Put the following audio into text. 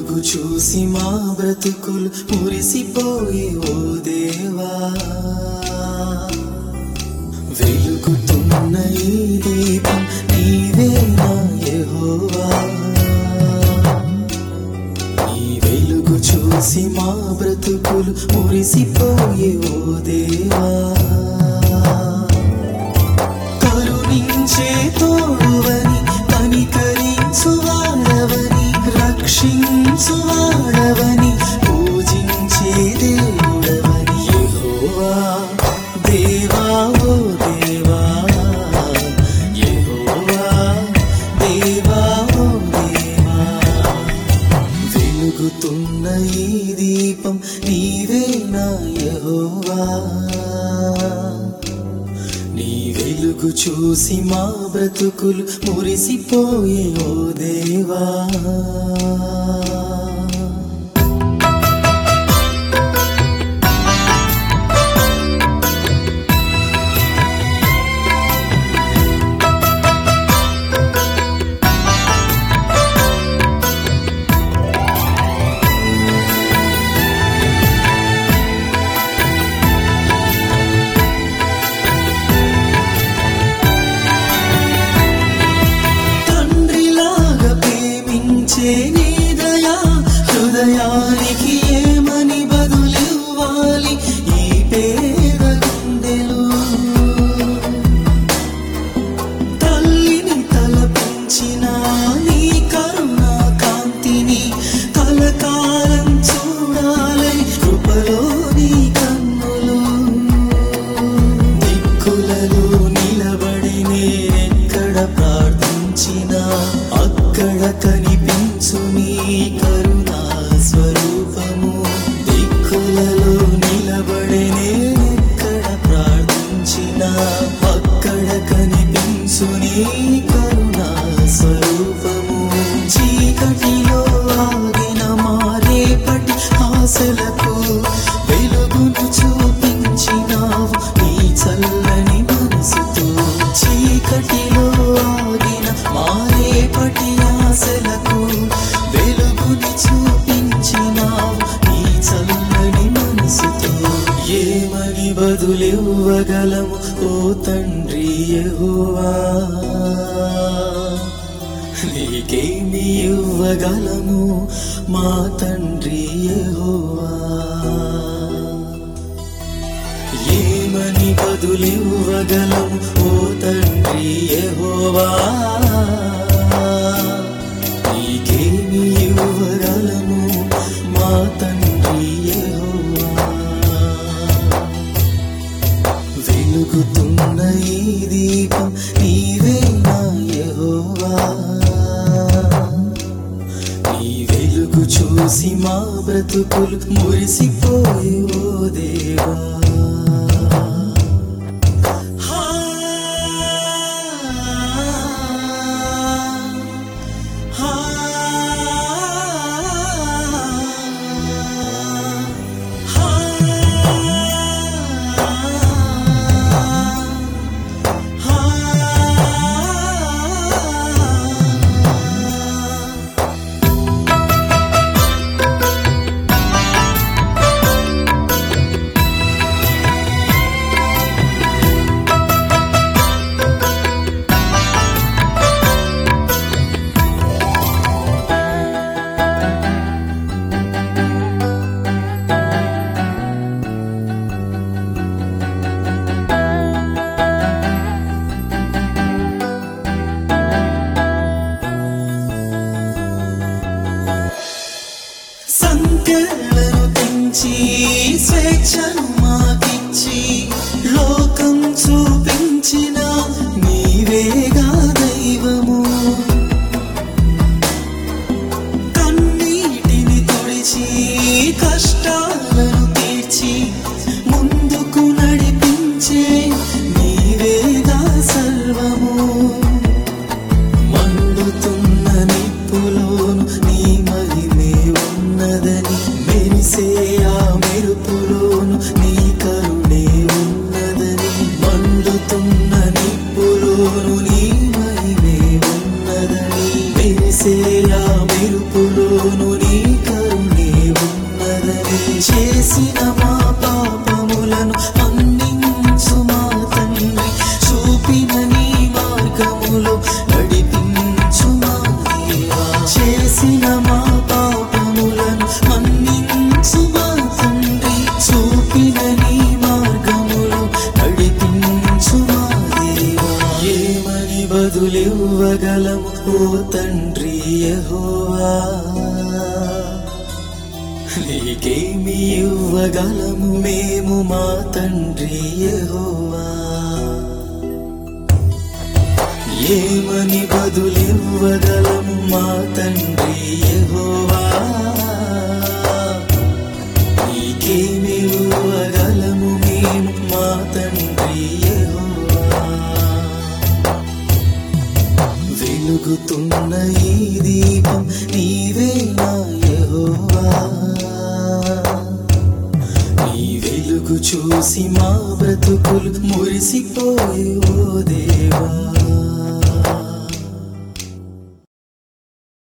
వెలుగు చూసి మా బ్రతుకులు మురిసిపోయే ఓ దేవా వెలుగుతున్న ఈ దీపం నీవే నా యెహోవా నీ వెలుగు చూసి మా బ్రతుకులు మురిసిపోయే ఓ దేవా కరుణించే తోడువని కనికరించువాడవని రక్షించువాడవని పూజించే దేవుడవని యెహోవా దేవా ఓ దేవా యెహోవా దేవా ఓ దేవా వెలుగుతున్న ఈ దీపం నీవే నా యెహోవా నీ వెలుగు చూసి మా బ్రతుకులు మురిసిపోయే ఓ దేవా తండ్రిలాగా ప్రేమించే నీ దయా హృదయానికి ఏమని బదులివ్వాలి ఈ పేద గుండెలు తల్లిని తలపించిన నీ కరుణా కాంతిని కలకాలం చూడాలని కృపలో నీ కన్నులు దిక్కులలో నిలబడి నేనెక్కడ ప్రార్థించినా అక్కడ కనిపించు నీ కరుణా స్వరూపము దిక్కులలో నిలబడి నేనెక్కడ ప్రార్థించినా అక్కడ కనిపించు నీ కరుణా స్వరూపము చీకటిలో ఆగిన మారేపటి ఆశలకు వెలుగును చూపించినావు నీ చల్లని మనసుతో చీకటిలో ఆగిన మారేపటి ఆశలకు వెలుగుని చూపించినావు నీ చల్లని మనసుతో ఏమని బదులివ్వగలము ఓ తండ్రి యెహోవా నీకేమి ఇవ్వగలము మా తండ్రి యెహోవా ఏమని బదులివ్వగలము ఓ తండ్రి యెహోవా నీకేమి ఇవ్వగలము మా తండ్రి యెహోవా వెలుగుతున్న ఈ దీపం నీవే నా యెహోవా నీ వెలుగు చూసి మా బ్రతుకులు మురిసిపోయే ఓ దేవా సంఖ్యలను తెంచి స్వేచ్ఛను మాకిచ్చి లోకం చూపించిన నీవేగా దైవము కన్నీటిని తుడిచి కష్టాలను తీర్చి ముందుకు నడిపించే నీవేగా సర్వము మండుతున్న నిప్పులోను నీ మహిమే ఉన్నదని మెరిసే ఆ మెరుపులోను నీ కరుణే ఉన్నదని మండుతున్న నిప్పులోను నీ మహిమే ఉన్నదని మెరిసే ఆ మెరుపులోను నీ నీకేమి ఇవ్వగలము మేము మా తండ్రి యెహోవా ఏమని బదులివ్వగలము మా తండ్రి యెహోవా నీకేమి ఇవ్వగలము మేము మా తండ్రి యెహోవా వెలుగుతున్న ఈ దీపం నీవే నా యెహోవా నీ వెలుగు చూసి మా బ్రతుకులు మురిసిపోయే ఓ దేవా